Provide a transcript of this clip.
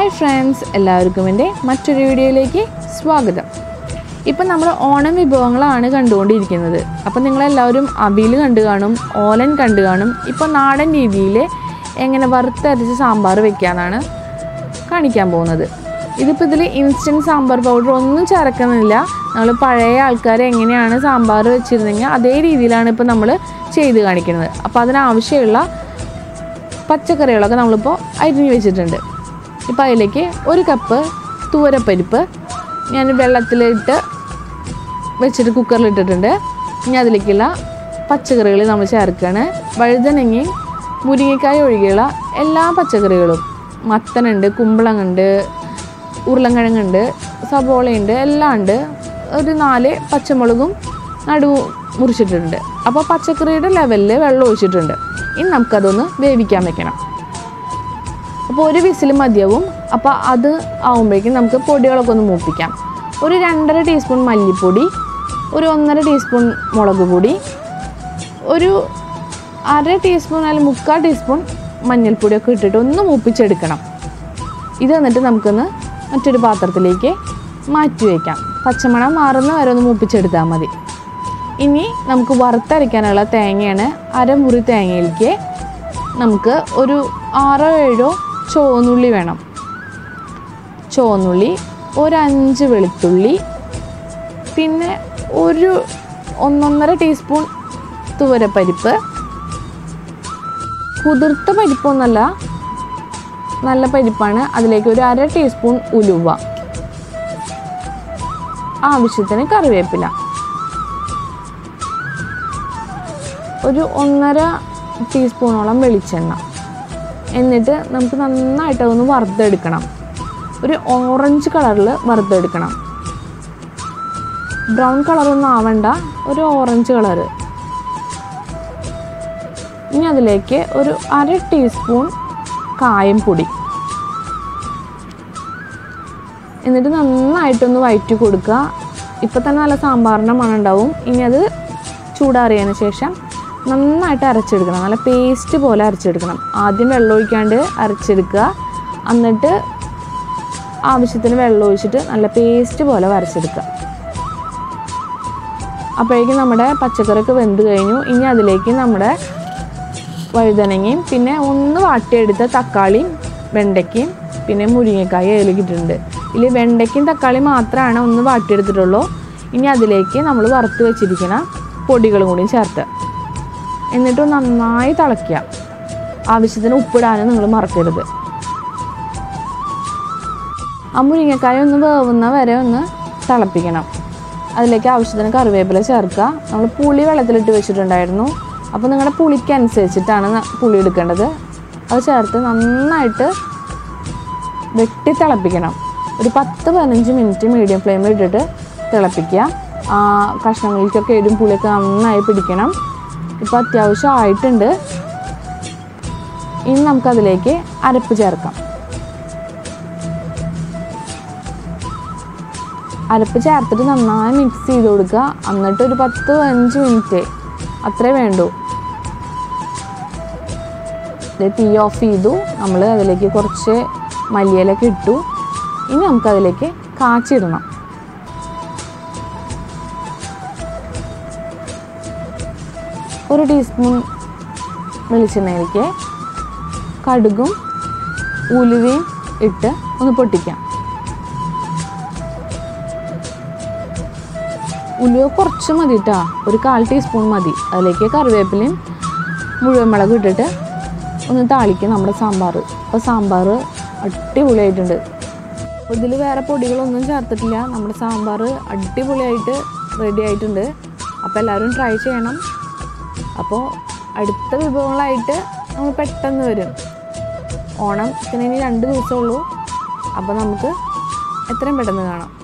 hi friends എല്ലാവർക്കും എൻ്റെ മറ്റൊരു വീഡിയോയിലേക്ക് സ്വാഗതം ഇപ്പം നമ്മൾ ഓണം വിഭവങ്ങളാണ് കണ്ടുകൊണ്ടിരിക്കുന്നത് അപ്പം നിങ്ങളെല്ലാവരും അവിയൽ കണ്ടു കാണും ഓലൻ കണ്ടു കാണും ഇപ്പോൾ നാടൻ രീതിയിൽ എങ്ങനെ വറുത്തരച്ച് സാമ്പാർ വെക്കാമെന്നാണ് കാണിക്കാൻ പോകുന്നത് ഇതിപ്പോൾ ഇതിൽ ഇൻസ്റ്റൻറ്റ് സാമ്പാർ പൗഡർ ഒന്നും ചേർക്കുന്നില്ല നമ്മൾ പഴയ ആൾക്കാർ എങ്ങനെയാണ് സാമ്പാർ വെച്ചിരുന്നെങ്കിൽ അതേ രീതിയിലാണ് ഇപ്പോൾ നമ്മൾ ചെയ്ത് കാണിക്കുന്നത് അപ്പോൾ അതിനാവശ്യമുള്ള പച്ചക്കറികളൊക്കെ നമ്മളിപ്പോൾ അരിഞ്ഞ് വെച്ചിട്ടുണ്ട് ഇപ്പോൾ അതിലേക്ക് ഒരു കപ്പ് തൂരപ്പരിപ്പ് ഞാൻ വെള്ളത്തിലിട്ട് വെച്ചിട്ട് കുക്കറിലിട്ടിട്ടുണ്ട് ഇനി അതിലേക്കുള്ള പച്ചക്കറികൾ നമ്മൾ ചേർക്കുകയാണ് വഴുതനങ്ങയും മുരിങ്ങക്കായ ഒഴികെയുള്ള എല്ലാ പച്ചക്കറികളും മത്തനുണ്ട് കുമ്പളങ്ങുണ്ട് ഉരുളൻകിഴങ്ങുണ്ട് സബോളയുണ്ട് എല്ലാം ഉണ്ട് ഒരു നാല് പച്ചമുളകും നടു മുറിച്ചിട്ടുണ്ട് അപ്പോൾ പച്ചക്കറിയുടെ ലെവലിൽ വെള്ളം ഒഴിച്ചിട്ടുണ്ട് ഇനി നമുക്കതൊന്ന് വേവിക്കാൻ വെക്കണം അപ്പോൾ ഒരു വിസിൽ മതിയാവും അപ്പോൾ അത് ആവുമ്പോഴേക്കും നമുക്ക് പൊടികളൊക്കെ ഒന്ന് മൂപ്പിക്കാം ഒരു രണ്ടര ടീസ്പൂൺ മല്ലിപ്പൊടി ഒരു ഒന്നര ടീസ്പൂൺ മുളക് പൊടി ഒരു അര ടീസ്പൂൺ അല്ലെങ്കിൽ മുക്കാൽ ടീസ്പൂൺ മഞ്ഞൾപ്പൊടിയൊക്കെ ഇട്ടിട്ട് ഒന്ന് മൂപ്പിച്ചെടുക്കണം ഇത് എന്നിട്ട് നമുക്കൊന്ന് മറ്റൊരു പാത്രത്തിലേക്ക് മാറ്റി വയ്ക്കാം പച്ചമണം മാറുന്ന വരെ ഒന്ന് മൂപ്പിച്ചെടുത്താൽ മതി ഇനി നമുക്ക് വറുത്തരയ്ക്കാനുള്ള തേങ്ങയാണ് അരമുറി തേങ്ങയിലേക്ക് നമുക്ക് ഒരു ആറോ ഏഴോ ചുവന്നുള്ളി വേണം ചുവന്നുള്ളി ഒരു അഞ്ച് വെളുത്തുള്ളി പിന്നെ ഒരു ഒന്നൊന്നര ടീസ്പൂൺ തുവരപ്പരിപ്പ് കുതിർത്ത പരിപ്പൊന്നല്ല നല്ല പരിപ്പാണ് അതിലേക്ക് ഒരു അര ടീസ്പൂൺ ഉലുവ ആവശ്യത്തിന് കറിവേപ്പില ഒരു ഒന്നര ടീസ്പൂണോളം വെളിച്ചെണ്ണ എന്നിട്ട് നമുക്ക് നന്നായിട്ട് അതൊന്ന് വറുത്തെടുക്കണം ഒരു ഓറഞ്ച് കളറിൽ വറുത്തെടുക്കണം ബ്രൗൺ കളറൊന്നും ആവണ്ട ഒരു ഓറഞ്ച് കളറ് ഇനി അതിലേക്ക് ഒരു അര ടീസ്പൂൺ കായം പൊടി എന്നിട്ട് നന്നായിട്ടൊന്ന് വയറ്റി കൊടുക്കുക ഇപ്പം തന്നെ നല്ല സാമ്പാറിൻ്റെ മണം ഉണ്ടാവും ഇനി അത് ചൂടാറിയതിന് ശേഷം നന്നായിട്ട് അരച്ചെടുക്കണം നല്ല പേസ്റ്റ് പോലെ അരച്ചെടുക്കണം ആദ്യം വെള്ളം ഒഴിക്കാണ്ട് അരച്ചെടുക്കുക എന്നിട്ട് ആവശ്യത്തിന് വെള്ളം ഒഴിച്ചിട്ട് നല്ല പേസ്റ്റ് പോലെ വരച്ചെടുക്കുക അപ്പോഴേക്കും നമ്മുടെ പച്ചക്കറിയൊക്കെ വെന്ത് കഴിഞ്ഞു ഇനി അതിലേക്ക് നമ്മുടെ വഴുതനങ്ങയും പിന്നെ ഒന്ന് വാട്ടിയെടുത്ത തക്കാളിയും വെണ്ടയ്ക്കയും പിന്നെ മുരിങ്ങക്കായും അതിലേക്ക് ഇട്ടിട്ടുണ്ട് ഇതിൽ വെണ്ടയ്ക്കയും തക്കാളിയും മാത്രമാണ് ഒന്ന് വാട്ടിയെടുത്തിട്ടുള്ളൂ ഇനി അതിലേക്ക് നമ്മൾ വറുത്ത് വെച്ചിരിക്കുന്ന പൊടികളും കൂടി ചേർത്ത് എന്നിട്ട് നന്നായി തിളയ്ക്കുക ആവശ്യത്തിന് ഉപ്പിടാനും നിങ്ങൾ മറക്കരുത് ആ മുരിങ്ങക്കായ ഒന്ന് വേവുന്ന വരെ ഒന്ന് തിളപ്പിക്കണം അതിലേക്ക് ആവശ്യത്തിന് കറിവേപ്പില ചേർക്കുക നമ്മൾ പുളി വെള്ളത്തിലിട്ട് വെച്ചിട്ടുണ്ടായിരുന്നു അപ്പോൾ നിങ്ങളുടെ പുളിക്ക് അനുസരിച്ചിട്ടാണ് ന- പുളി എടുക്കേണ്ടത് അത് ചേർത്ത് നന്നായിട്ട് വെട്ടി തിളപ്പിക്കണം ഒരു പത്ത് പതിനഞ്ച് മിനിറ്റ് മീഡിയം ഫ്ലെയിമിൽ ഇട്ടിട്ട് തിളപ്പിക്കുക ആ കഷ്ണങ്ങളിലേക്കൊക്കെ എരും പുളിയൊക്കെ നന്നായി പിടിക്കണം ഇപ്പോൾ അത്യാവശ്യം ആയിട്ടുണ്ട് ഇനി നമുക്കതിലേക്ക് അരപ്പ് ചേർക്കാം അരപ്പ് ചേർത്തിട്ട് നന്നായി മിക്സ് ചെയ്ത് കൊടുക്കുക എന്നിട്ട് ഒരു പത്ത് അഞ്ച് മിനിറ്റ് അത്രേ വേണ്ടൂ ഇത് തീ ഓഫ് ചെയ്തു നമ്മൾ അതിലേക്ക് കുറച്ച് മല്ലിയിലൊക്കെ ഇട്ടു ഇനി നമുക്കതിലേക്ക് കാച്ചിടണം ഒരു ടീസ്പൂൺ വെളിച്ചെണ്ണയിലേക്ക് കടുകും ഉലുവയും ഇട്ട് ഒന്ന് പൊട്ടിക്കാം ഉലുവ കുറച്ച് മതി കേട്ടോ ഒരു കാൽ ടീസ്പൂൺ മതി അതിലേക്ക് കറിവേപ്പിലയും മുഴുവൻ മുളകും ഇട്ടിട്ട് ഒന്ന് താളിക്കും നമ്മുടെ സാമ്പാർ അപ്പോൾ സാമ്പാർ അടിപൊളിയായിട്ടുണ്ട് അപ്പോൾ ഇതിൽ വേറെ പൊടികളൊന്നും ചേർത്തിട്ടില്ല നമ്മുടെ സാമ്പാർ അടിപൊളിയായിട്ട് റെഡി ആയിട്ടുണ്ട് അപ്പോൾ എല്ലാവരും ട്രൈ ചെയ്യണം അപ്പോൾ അടുത്ത വിഭവങ്ങളായിട്ട് നമ്മൾ പെട്ടെന്ന് വരും ഓണം പിന്നെ ഇനി രണ്ട് ദിവസമേ ഉള്ളൂ അപ്പോൾ നമുക്ക് എത്രയും പെട്ടെന്ന് കാണാം